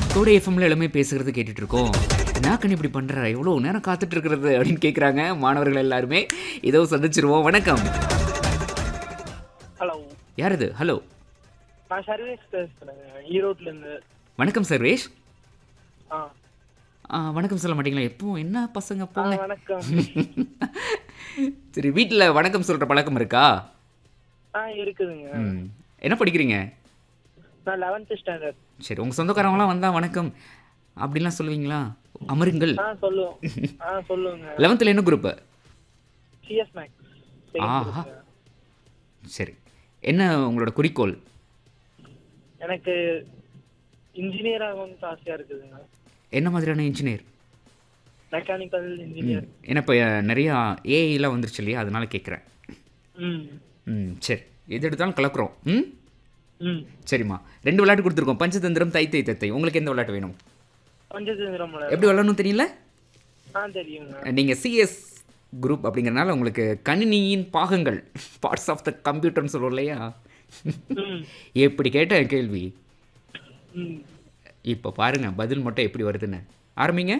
கோடை எஃப்எம்ல எல்லாமே பேசுகிறது கேட்டுட்டு இருக்கோம் என்ன கண்ணு இப்படி பண்ற எவ்வளோ நேரம் காத்துட்டு இருக்கிறது அப்படின்னு கேட்குறாங்க மாணவர்கள் எல்லாருமே இதோ சந்திச்சிருவோம் வணக்கம் ஹலோ யார் இது ஹலோ நான் சர்வீஸ் பேசுறேங்க ஈரோட்ல இருந்து வணக்கம் சர்வேஷ் ஆ ஆ, வணக்கம் சொல்ல மாட்டீங்களா எப்போ என்ன பசங்க ஆ, போங்க வணக்கம் சரி வீட்டில் வணக்கம் சொல்கிற பழக்கம் இருக்கா ஆ இருக்குதுங்க ம் என்ன படிக்கிறீங்க நான் லெவன்த் ஸ்டாண்டர்ட் சரி உங்கள் சொந்தக்காரவங்களாம் வந்தால் வணக்கம் அப்படிலாம் சொல்லுவீங்களா அமருங்கள் ஆ சொல்லுவோம் ஆ சொல்லுங்க லெவன்த்தில் என்ன குரூப்பு சிஎஸ் மேக்ஸ் ஆஹா. சரி என்ன உங்களோட குறிக்கோள் எனக்கு இன்ஜினியர் ஆகணும்னு ஆசையா இருக்குதுங்க என்ன மாதிரியான இன்ஜினியர் மெக்கானிக்கல் இன்ஜினியர் ஏன்னா இப்போ நிறையா ஏஐலாம் வந்துருச்சு இல்லையா அதனால கேட்குறேன் ம் ம் சரி எது எடுத்தாலும் கலக்குறோம் ம் ம் சரிம்மா ரெண்டு விளையாட்டு கொடுத்துருக்கோம் பஞ்சதந்திரம் தை தை தத்தை உங்களுக்கு எந்த விளையாட்டு வேணும் பஞ்சதந்திரம் எப்படி விளையாடணும் தெரியல ஆ தெரியுங்க நீங்கள் சிஎஸ் குரூப் அப்படிங்கிறனால உங்களுக்கு கணினியின் பாகங்கள் பார்ட்ஸ் ஆஃப் த கம்ப்யூட்டர்னு சொல்லுவோம் இல்லையா ம் எப்படி கேட்ட கேள்வி ம் இப்போ பாருங்க பதில் மட்டும் எப்படி வருதுன்னு ஆரம்பிங்க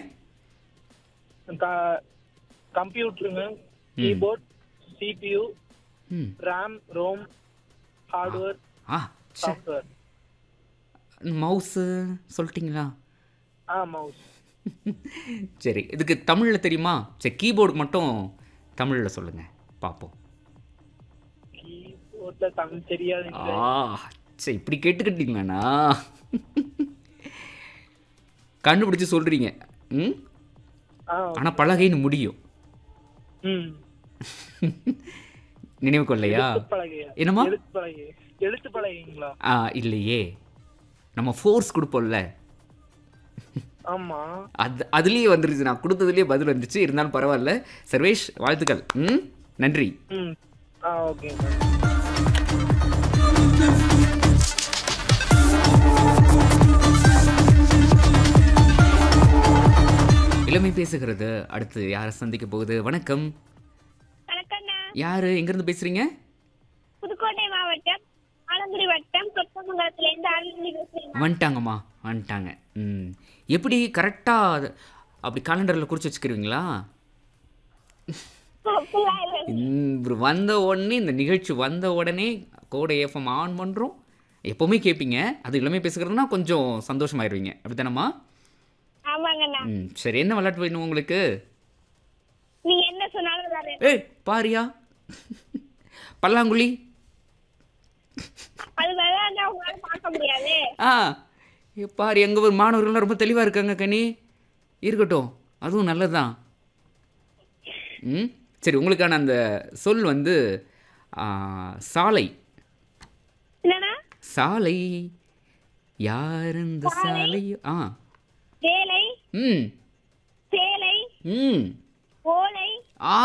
கம்ப்யூட்டருங்க கீபோர்ட் சிபியூ ம் ரேம் ரோம் ஹார்ட்வேர் ஆ சே சாஃப்ட்வேர் மவுஸு சொல்லிட்டீங்களா ஆ மவுஸ் சரி இதுக்கு தமிழில் தெரியுமா சரி கீபோர்டு மட்டும் தமிழில் சொல்லுங்கள் பார்ப்போம் கீபோர்ட்ல தமிழ் தெரியாதுங்க ஆ சரி இப்படி கேட்டுக்கிட்டீங்களாண்ணா கண்டுபிடிச்சி சொல்கிறீங்க ம் ஆ ஆனால் பலகைன்னு முடியும் ம் நினைவு கொள்ளையா எழுத்து பலகையா என்னம்மா? எழுத்து பலகை எழுத்து பலகைங்களா ஆ இல்லையே நம்ம ஃபோர்ஸ் கொடுப்போம்ல ஆமா அது அதுலேயே வந்துருச்சு நான் கொடுத்ததுலேயே பதில் வந்துச்சு இருந்தாலும் பரவாயில்ல சர்வேஷ் வாழ்த்துக்கள் ம் நன்றி ம் ஆ ஓகே இளமை பேசுகிறது அடுத்து யாரை சந்திக்க போகுது வணக்கம் வணக்கண்ணா யாரு எங்கேருந்து பேசுறீங்க புதுக்கோட்டை மாவட்டம் ஆலங்குடி வட்டம் கொத்தமங்கலத்துல இருந்து அருள்மொழி பேசுறேன் வந்துட்டாங்கம்மா வந்துட்டாங்க ம் எப்படி கரெக்டாக அப்படி காலண்டரில் குறித்து வச்சுக்கிறீங்களா அப்படிலாம் இல்லை. இன்று வந்த உடனே இந்த நிகழ்ச்சி வந்த உடனே கோடை எஃப்எம் ஆன் பண்ணுறோம் எப்போவுமே கேட்பீங்க அது இளமை பேசுகிறதுனா கொஞ்சம் சந்தோஷமாயிருவீங்க அப்படித்தானம்மா ஆமாங்கண்ணா ம் சரி என்ன விளையாட்டு வேணும் உங்களுக்கு நீங்க என்ன சொன்னாலும் விளையாடுறேன் ஏய் பாரியா பல்லாங்குழி அது விளையாண்டா உங்களால பார்க்க முடியாது ஆ ஏ, பாரு எங்கள் ஊர் மாணவர்கள்லாம் ரொம்ப தெளிவாக இருக்காங்க கனி இருக்கட்டும் அதுவும் நல்லது தான் ம் சரி உங்களுக்கான அந்த சொல் வந்து ஆ, சாலை என்னன்னா சாலை யார் இந்த சாலை ஆ வேலை ம் சேலை ம்